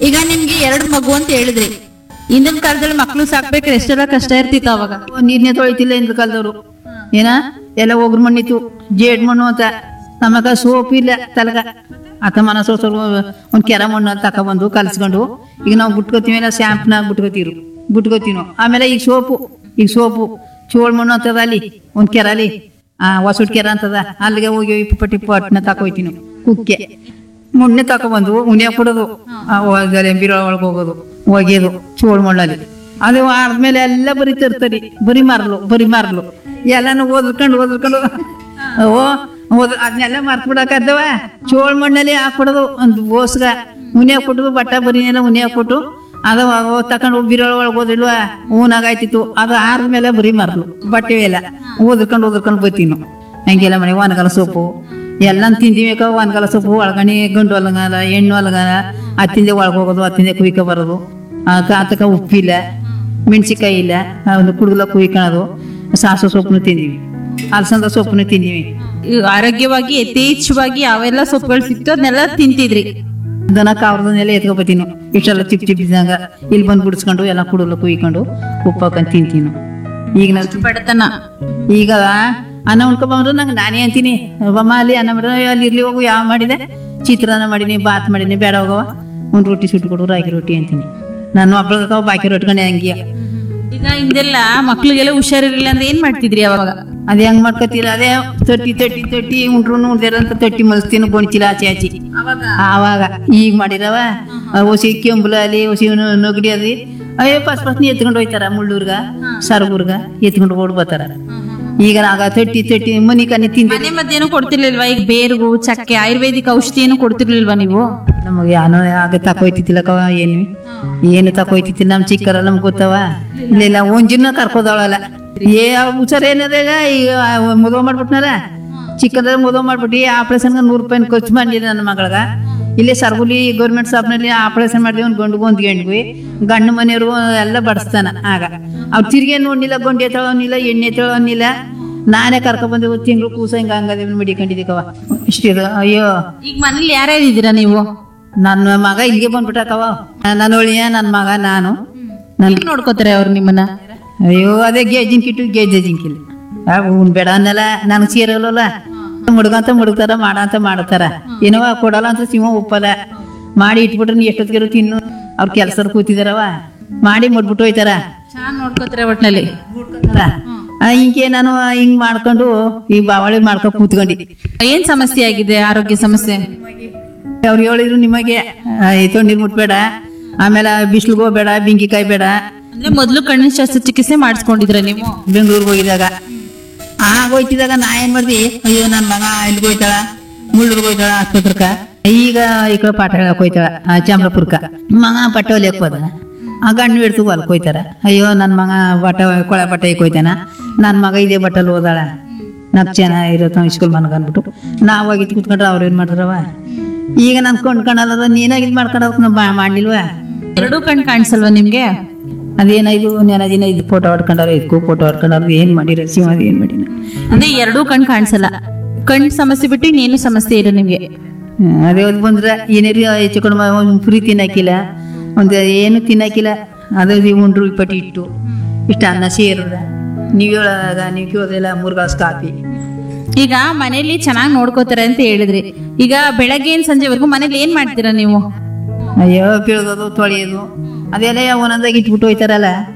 ಈಗ ನಿಮ್ಗೆ ಎರಡು ಮಗು ಅಂತ ಹೇಳಿದ್ರಿ ಹಿಂದಿನ ಕಾಲದಲ್ಲಿ ಮಕ್ಳು ಸಾಕ್ಬೇಕಾದ್ರೆ ಎಷ್ಟೆಲ್ಲ ಕಷ್ಟ ಇರ್ತಿತ್ತು ಅವಾಗ ನೀರ್ನೇ ತೊಳಿತಿಲ್ಲ ಇಂದ್ರ ಕಾಲದವ್ರು ಏನ ಎಲ್ಲ ಒಗ್ರು ಮಣ್ಣಿತ್ತು ಜೇಡ್ ಮಣ್ಣು ಅಂತ ನಮಗ ಸೋಪ್ ಇಲ್ಲ ತಲಗ ಆತ ಮನ ಸೋಸರು ಒಂದ್ ಕೆರ ಮಣ್ಣು ಅಂತ ತಕೊಬಂದು ಕಲ್ಸ್ಕೊಂಡು ಈಗ ನಾವು ಬಿಟ್ಕೋತೀವಿ ಇಲ್ಲ ಶಾಂಪ್ನಾಗ ಬಿಟ್ಕೋತೀರು ಬಿಟ್ಕೋತೀವಿ ನಾವು ಆಮೇಲೆ ಈಗ ಸೋಪು ಈಗ ಸೋಪು ಚೋಳ್ ಮಣ್ಣು ಅಂತದ ಅಲ್ಲಿ ಒಂದ್ ಕೆರ ಅಲ್ಲಿ ಆ ಹೊಸಡ್ ಕೆರ ಅಂತದ ಅಲ್ಲಿಗೆ ಹೋಗಿ ಇಪ್ಪು ಪಟ್ಟಿ ಪಟ್ನ ತಕೋಯ್ತೀನಿ ಕುಕ್ಕೆ ಮುಣ್ಣೆ ತಕೊಬಂದು ಉಣಿಯ ಕೊಡೋದು ಬಿರೋ ಒಳಗೆ ಹೋಗೋದು ಒಗೆಯೋದು ಚೋಳ್ ಮಣ್ಣಲ್ಲಿ ಅದು ಆದ್ಮೇಲೆ ಎಲ್ಲ ಬರೀ ತರ್ತರಿ ಬರೀ ಮಾರ್ಲು ಬರೀ ಮಾರ್ಲು ಎಲ್ಲಾನು ಓದ್ಕೊಂಡು ಓದ್ಕೊಂಡು ಓ ಓದ್ ಅದನ್ನೆಲ್ಲ ಮರ್ತ್ ಬಿಡಕದ್ದವ ಚೋಳ್ ಮಣ್ಣಲ್ಲಿ ಹಾಕ್ಬಿಡೋದು ಒಂದು ಬೋಸ್ಗ ಉನಿ ಹಾಕ್ಬಿಟ್ಟು ಬಟ್ಟ ಬರೀನೆಲ್ಲ ಉನಿ ಹಾಕ್ಬಿಟ್ಟು ಅದು ತಕೊಂಡು ಬಿರೋ ಒಳಗೆ ಹೋದಿಲ್ವ ಊನಾಗಾಯ್ತಿತ್ತು ಅದು ಆದ್ಮೇಲೆ ಬರೀ ಮಾರ್ಲು ಬಟ್ಟೆ ಎಲ್ಲ ಓದ್ಕೊಂಡು ಓದ್ಕೊಂಡು ಬರ್ತೀವಿ ನಾವು ಹಂಗೆಲ್ಲ ಮನೆ ಒಣಗಲ ಸೊಪ್ಪು ಎಲ್ಲ ತಿಂತೀವಿ ಒಣಗಲ ಸೊಪ್ಪು ಒಳಗಣಿ ಗಂಡು ಹೊಲಗಾಲ ಹೆಣ್ಣು ಹೊಲಗಾಲ ಹತ್ತಿಂದೆ ಒಳಗೆ ಹೋಗೋದು ಹತ್ತಿಂದೆ ಕುಯ್ಕೊ ಬರೋದು ಆತಕ ಉಪ್ಪಿಲ್ಲ ಮೆಣಸಿಕಾಯಿ ಇಲ್ಲ ಒಂದು ಕುಡುಗಲ ಕುಯ್ಕೊಳೋದು ಸಾಸು ಸೊಪ್ಪನ್ನು ತಿಂದೀವಿ ಅಲಸಂದ ಸೊಪ್ಪನ್ನು ತಿಂದೀವಿ ಈಗ ಆರೋಗ್ಯವಾಗಿ ಯಥೇಚ್ಛವಾಗಿ ಯಾವೆಲ್ಲ ಸೊಪ್ಪುಗಳು ಸಿಕ್ತು ಅದನ್ನೆಲ್ಲ ತಿಂತಿದ್ರಿ ದನ ಕಾವ್ರದನ್ನೆಲ್ಲ ಎತ್ಕೊಬತ್ತೀನಿ ಇಷ್ಟೆಲ್ಲ ಚಿಪ್ ಚಿಪ್ ಇದ್ದಂಗ ಇಲ್ಲಿ ಬಂದು ಬಿಡಿಸ್ಕೊಂಡು ಎಲ್ಲ ಕುಡುಗಲ ಕುಯ್ಕೊಂಡು ಉಪ್ಪು ಹಾಕೊಂಡು ತಿಂತೀನಿ ಈಗ ನಾವು ಬಡತನ ಈಗ ಅನ್ನ ಉಣ್ಕೊಂಬಂದ್ರು ನಂಗೆ ನಾನೇ ಅಂತೀನಿ ಬಮ್ಮ ಅಲ್ಲಿ ಅನ್ನ ಮಾಡಿದ್ರೆ ಅಲ್ಲಿ ಇರ್ಲಿ ಹೋಗು ಯಾವ ಮಾಡಿದೆ ಚಿತ್ರಾನ್ನ ಮಾಡೀನಿ ಬಾತ್ ಮಾಡೀನಿ ಬೇಡ ಹೋಗವ ಒಂದು ರೊಟ್ಟಿ ಸುಟ್ಟು ಕೊಡು ರಾಗಿ ರೊಟ್ಟಿ ಅಂತೀನಿ ನಾನು ಒಬ್ಳಗ ಬಾಕಿ ರೊಟ್ಕೊಂಡೆ ಹಂಗೆ ಈಗ ಹಿಂದೆಲ್ಲ ಮಕ್ಳಿಗೆಲ್ಲ ಹುಷಾರಿರ್ಲಿಲ್ಲ ಅಂದ್ರೆ ಏನ್ ಮಾಡ್ತಿದ್ರಿ ಅವಾಗ ಅದೇ ಹೆಂಗ್ ಮಾಡ್ಕೊತೀರ ಅದೇ ತಟ್ಟಿ ತಟ್ಟಿ ತಟ್ಟಿ ಉಂಡ್ರು ಉಂಡ್ದಿರಂತ ತಟ್ಟಿ ಮಲ್ಸ್ತೀನಿ ಗೋಣಿಚಿಲ ಆಚೆ ಆಚೆ ಆವಾಗ ಈಗ ಮಾಡಿರವ ಹೊಸಿ ಕೆಂಬುಲ ಅಲ್ಲಿ ಹೊಸಿ ನಗಡಿ ಅದಿ ಅಯ್ಯೋ ಪಸ್ ಪಸ್ನಿ ಎತ್ಕೊಂಡು ಹೋಯ್ತಾರ ಮುಳ್ಳೂರ್ಗ ಸರ್ಗುರ್ಗ ಎತ್ಕೊಂಡು ಓಡ್ ಬರ್ತಾರ ಈಗ ಆಗ ತಟ್ಟಿ ತಟ್ಟಿ ಮನಿ ಕನೆ ತಿಂದೆ ಮನೆ ಮದ್ದೇನು ಕೊಡ್ತಿರ್ಲಿಲ್ವಾ ಈಗ ಬೇರ್ಗು ಚಕ್ಕೆ ಆಯುರ್ವೇದಿಕ್ ಔಷಧಿ ಏನು ಕೊಡ್ತಿರ್ಲಿಲ್ವಾ ನೀವು ನಮಗೆ ಯಾನೋ ಆಗ ತಕೋಯ್ತಿತ್ತಿಲ್ಲ ಕವ ಏನು ಏನು ತಕೋಯ್ತಿತ್ತು ನಮ್ ಚಿಕ್ಕರ ನಮ್ಗೆ ಗೊತ್ತವ ಇಲ್ಲ ಒಂಜಿನ ಕರ್ಕೋದವಳಲ್ಲ ಏ ಹುಷಾರ್ ಏನದ ಈಗ ಮದುವೆ ಮಾಡ್ಬಿಟ್ನಾರ ಚಿಕ್ಕದ ಮದುವೆ ಮಾಡ್ಬಿಟ್ಟು ಆಪರೇಷನ್ಗೆ ನೂರು ರೂಪಾಯಿ ಖರ್ಚು ಮಾಡಿ ನನ್ನ ಮಗಳಗ ಇಲ್ಲಿ ಸರ್ಗುಲಿ ಗೌರ್ಮೆಂಟ್ ಶಾಪ್ನಲ್ಲಿ ಆಪರೇಷನ್ ಮಾಡಿದ್ವಿ ಒಂದು ಗಂಡು ಒಂದು ಗಂಡ್ವಿ ಗಂಡು ಮನೆಯವರು ಎಲ್ಲ ಬಡಿಸ್ತಾನ ಆಗ ಅವ್ರು ತಿರ್ಗಿ ನೋಡ್ನಿಲ್ಲ ಗೊಂಡಿ ಎತ್ತಳೋನಿಲ್ಲ ಎಣ್ಣೆ ಎತ್ತಳೋನಿಲ್ಲ ನಾನೇ ಕರ್ಕೊಂಡ್ಬಂದೆ ಒಂದು ತಿಂಗಳು ಕೂಸ ಹಿಂಗ ಹಂಗದೆ ಮಡಿಕೊಂಡಿದ್ದೀಕವ ಇಷ್ಟಿದು ಅಯ್ಯೋ ಈಗ ಮನೇಲಿ ಯಾರ್ಯಾರು ಇದ್ದೀರಾ ನೀವು ನನ್ನ ಮಗ ಇಲ್ಲಿಗೆ ಬಂದ್ಬಿಟ್ಟಕವ ನನ್ನ ಒಳಿಯ ನನ್ನ ಮಗ ನಾನು ನನ್ ಹೇಗ್ ನೋಡ್ಕೋತಾರೆ ಅವ್ರು ನಿಮ್ಮನ್ನ ಅಯ್ಯೋ ಅದೇ ಗೇಜಿನ ಕಿಟ್ಟು ಗೇಜೆ ಜಿಂಕಿಲ್ಲ ಉಣ್ ಬೇಡ ಅನ್ನಲ್ಲ ನನಗೆ ಸೇರಲ್ಲ ಮುಡುಗಂತ ಮುಡುಗ್ತಾರ ಮಾಡಂತ ಮಾಡ್ತಾರ ಏನವ ಕೊಡಲ್ಲ ಅಂತ ಸಿಂಹ ಉಪ್ಪಲ್ಲ ಮಾಡಿ ಇಟ್ಬಿಟ್ರೆ ನೀ ಎಷ್ಟೊತ್ತಿಗೆ ತಿನ್ನು ಅವ್ರ ಕೆಲ್ಸರು ಕೂತಿದಾರವ ಮಾಡಿ ಮುಟ್ಬಿಟ್ಟು ಹೋಯ್ತಾರ ಚೆನ್ನಾಗ್ ನೋಡ್ಕೋತಾರೆ ಒಟ್ನಲ್ಲಿ ಆ, ಹಿಂಗೆ ನಾನು ಹಿಂಗ್ ಮಾಡ್ಕೊಂಡು ಈ ಬಾವಳಿ ಮಾಡ್ಕೊಂಡು ಕೂತ್ಕೊಂಡಿ ಏನ್ ಸಮಸ್ಯೆ ಆಗಿದೆ ಆರೋಗ್ಯ ಸಮಸ್ಯೆ ಅವ್ರು ಹೇಳಿದ್ರು ನಿಮಗೆ ತೊಂಡಿರ್ ಮುಟ್ಬೇಡ ಆಮೇಲೆ ಬಿಸಿಲಿಗೆ ಹೋಗ್ಬೇಡ ಬೆಂಕಿಕಾಯಿ ಬೇಡ ಅಂದ್ರೆ ಮೊದ್ಲು ಕಣ್ಣಿನ ಶಸ್ತ್ರಚಿಕಿತ್ಸೆ ಮಾಡಿಸ್ಕೊಂಡಿದ್ರ ನೀವು ಬೆಂಗಳೂರಿಗೆ ಹೋಗಿದಾಗ ಆಗ ಹೋಯ್ತಿದಾಗ ನಾ ಏನ್ ಮಾಡ್ದಿ ಅಯ್ಯೋ ನನ್ನ ಮಗ ಇಲ್ಲಿಗೆ ಹೋಯ್ತಾಳ ಮುಳ್ಳೂರ್ಗೆ ಹೋಯ್ತಾಳ ಆಸ್ಪತ್ರಕ್ಕ ಈಗ ಈ ಕಡೆ ಪಾಠ ಹೇಳಕ್ ಹೋಯ್ತಾಳ ಆ, ಚಾಮರಾಪುರಕ್ಕ ಮಗ ಬಟ್ಟೆ ಹೊಲಿಯಕ್ ಹೋದ ಆ ಗಂಡು ಹಿಡ್ತು ಹೊಲಕ್ ಹೋಯ್ತಾರ ಅಯ್ಯೋ ನನ್ನ ಮಗ ಬಟ್ಟೆ ಕೊಳೆ ಬಟ್ಟೆ ಹೋಯ್ತಾನ ನನ್ನ ಮಗ ಇದೇ ಬಟ್ಟೆಲಿ ಓದಾಳ ನಾಲ್ಕು ಜನ ಇರತ್ತ ಸ್ಕೂಲ್ ಮನಗ ಅಂದ್ಬಿಟ್ಟು ನಾವು ಹೋಗಿದ್ ಕುತ್ಕೊಂಡ್ರೆ ಅವ್ರು ಏನ್ ಮಾಡ್ತಾರವ ಈಗ ನನ್ ಕೊಂಡ್ಕೊಳಲ್ಲ ನೀನಾಗ ಇದು ಮಾಡ್ಕೊಳಕ್ ನಾವು ಮಾಡ್ಲಿಲ್ವಾ ಎರಡೂ ಕಣ್ ಕಾಣಿಸಲ್ವಾ ನಿಮ್ಗೆ ಅದೇನಾಯ್ತು ನೆನ ದಿನ ಇದು ಫೋಟೋ ಹೊಡ್ಕೊಂಡವ್ರು ಇದಕ್ಕೂ ಫೋಟೋ ಹೊಡ್ಕೊಂಡವ್ರು ಏನ್ ಮಾಡಿರ ಶಿವ ಏನ್ ಮಾಡಿನ ಅಂದ್ರೆ ಎರಡೂ ಕಣ್ ಕಾಣಿಸಲ್ಲ ಕಣ್ ಸಮಸ್ಯೆ ಬಿಟ್ಟು ಇನ್ನೇನು ಸಮಸ್ಯೆ ಇಲ್ಲ ನಿಮ್ಗೆ ಹ್ಮ್, ಅದೇ ಒಂದು ಬಂದ್ರೆ ಏನೇರಿ ಹೆಚ್ಚು ಕಡಿಮೆ ಒಂದು ಪುರಿ ತಿನ್ನಕ್ಕಿಲ್ಲ ಒಂದು ಏನು ತಿನ್ನಕ್ಕಿಲ್ಲ ಅದೇ ಉಂಡ್ರು ಇಪ್ಪಟ್ಟು ಇಟ್ಟು ಇಷ್ಟ ಅನ್ನ ಸೇರದ ನೀವು ಹೇಳೋದಾಗ ನೀವು ಕೇಳೋದಿಲ್ಲ ಮೂರು ಗ್ಲಾಸ್ ಕಾಫಿ ಈಗ ಮನೇಲಿ ಚೆನ್ನಾಗಿ ನೋಡ್ಕೋತಾರೆ ಅಂತ ಹೇಳಿದ್ರಿ ಈಗ ಬೆಳಗ್ಗೆ ಸಂಜೆವರೆಗೂ ಮನೇಲಿ ಏನ್ ಮಾಡ್ತೀರಾ ನೀವು ಅಯ್ಯೋ ಬೀಳೋದು ತೊಳೆಯೋದು ಅದೆಲ್ಲ ಒಂದೊಂದಾಗಿ ಇಟ್ಬಿಟ್ಟು ಹೋಯ್ತಾರಲ್ಲ